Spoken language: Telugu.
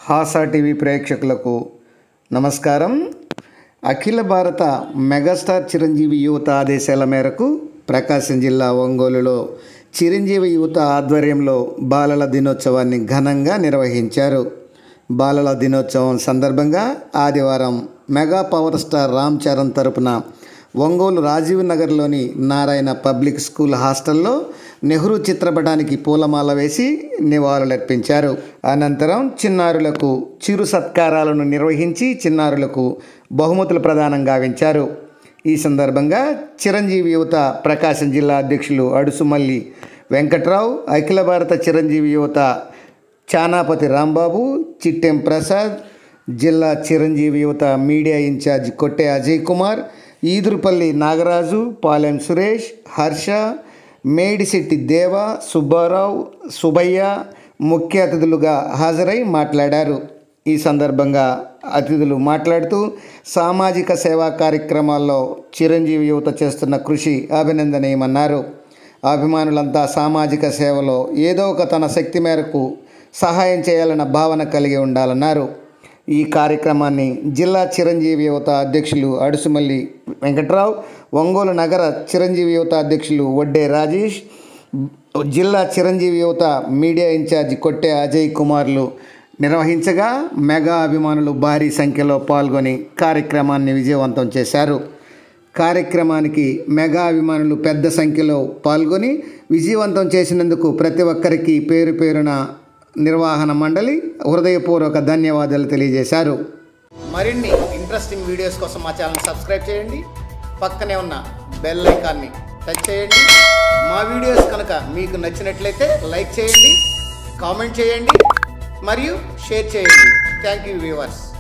హాసా టీవీ ప్రేక్షకులకు నమస్కారం అఖిల భారత మెగాస్టార్ చిరంజీవి యువత ఆదేశాల మేరకు ప్రకాశం జిల్లా ఒంగోలులో చిరంజీవి యువత ఆధ్వర్యంలో బాలల దినోత్సవాన్ని ఘనంగా నిర్వహించారు బాలల దినోత్సవం సందర్భంగా ఆదివారం mega power star Ram Charan తరపున ఒంగోలు రాజీవ్ నగర్లోని నారాయణ పబ్లిక్ స్కూల్ హాస్టల్లో నెహ్రూ చిత్రపటానికి పూలమాల వేసి నివాళులర్పించారు అనంతరం చిన్నారులకు చిరు సత్కారాలను నిర్వహించి చిన్నారులకు బహుమతులు ప్రదానం గావించారు ఈ సందర్భంగా చిరంజీవి యువత ప్రకాశం జిల్లా అధ్యక్షులు అడుసుమల్లి వెంకట్రావు అఖిల భారత చిరంజీవి యువత చానాపతి రాంబాబు చిట్టెం ప్రసాద్ జిల్లా చిరంజీవి యువత మీడియా ఇన్ఛార్జ్ కొట్టె అజయ్ కుమార్ ఈదురుపల్లి నాగరాజు పాలెం సురేష్ హర్ష మేడిశెట్టి దేవ సుబ్బారావు సుబ్బయ్య ముఖ్య అతిథులుగా హాజరై మాట్లాడారు ఈ సందర్భంగా అతిథులు మాట్లాడుతూ సామాజిక సేవా కార్యక్రమాల్లో చిరంజీవి యువత చేస్తున్న కృషి అభినందనీయమన్నారు అభిమానులంతా సామాజిక సేవలో ఏదో ఒక తన శక్తి మేరకు సహాయం చేయాలన్న భావన కలిగి ఉండాలన్నారు ఈ కార్యక్రమాన్ని జిల్లా చిరంజీవి యువత అధ్యక్షులు అడుసుమల్లి వెంకట్రావు ఒంగోలు నగర చిరంజీవి యువత అధ్యక్షులు వడ్డే రాజేష్ జిల్లా చిరంజీవి యువత మీడియా ఇన్ఛార్జి కొట్టె అజయ్ కుమార్లు నిర్వహించగా మెగా అభిమానులు భారీ సంఖ్యలో పాల్గొని కార్యక్రమాన్ని విజయవంతం చేశారు కార్యక్రమానికి మెగా అభిమానులు పెద్ద సంఖ్యలో పాల్గొని విజయవంతం చేసినందుకు ప్రతి ఒక్కరికి పేరు పేరున నిర్వహణ మండలి హృదయపూర్వక ధన్యవాదాలు తెలియజేశారు మరిన్ని ఇంట్రెస్టింగ్ వీడియోస్ కోసం మా ఛానల్ సబ్స్క్రైబ్ చేయండి పక్కనే ఉన్న బెల్ ఐకాన్ని టచ్ చేయండి మా వీడియోస్ కనుక మీకు నచ్చినట్లయితే లైక్ చేయండి కామెంట్ చేయండి మరియు షేర్ చేయండి థ్యాంక్ యూ వ్యూవర్స్